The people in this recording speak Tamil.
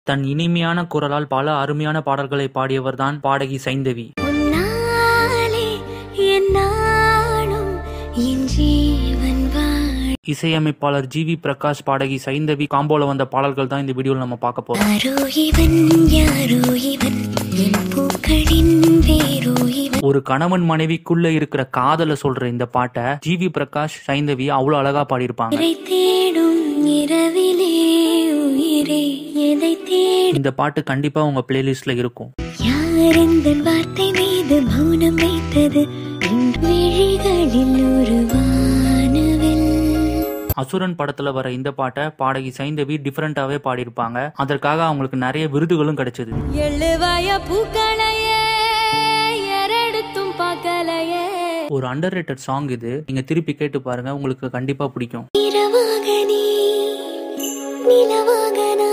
தன் இனிமையான குரலால் பல அருமையான பாடல்களை பாடியவர்தான் பாடகி சைந்தவி உன்னாலே என்னாலும் என் ஜீவன் வாழ் இசையமைப்பாளர் ஜி வி பிரகாஷ் பாடகி சைந்தவி காம்போல வந்த பாடல்கள் தான் இந்த வீடியோல நம்ம பார்க்க போறோம் யாரோ இவன் யாரோ இவன் என் பூக்களின் வேரோ இவன் ஒரு கணவன் மனைவிக்குள்ள இருக்கிற காதல சொல்ற இந்த பாட்டை ஜி வி பிரகாஷ் சைந்தவி அவ்வளவு அழகா பாடியிருப்பாங்க உயிரை தேடும் இரவிலே உயிரே எதை தேடும் இந்த பாட்டு கண்டிப்பா உங்க பிளேலிஸ்ட்ல இருக்கும் யார் இந்த வார்த்தை மீது மௌனம் வைத்தது என் விழிகளில் ஒரு வானவில் அசுரன் படத்துல வர இந்த பாட்டை பாடகி சைந்தவி டிஃபரெண்டாவே பாடியிருப்பாங்க அதற்காக அவங்களுக்கு நிறைய விருதுகளும் கிடைச்சது எழுவாய பூக்களையே எரடுத்தும் பார்க்கலையே ஒரு அண்டர் ரேட்டட் சாங் இது நீங்க திருப்பி கேட்டு பாருங்க உங்களுக்கு கண்டிப்பா பிடிக்கும் இரவாக நீ நிலவாக நான்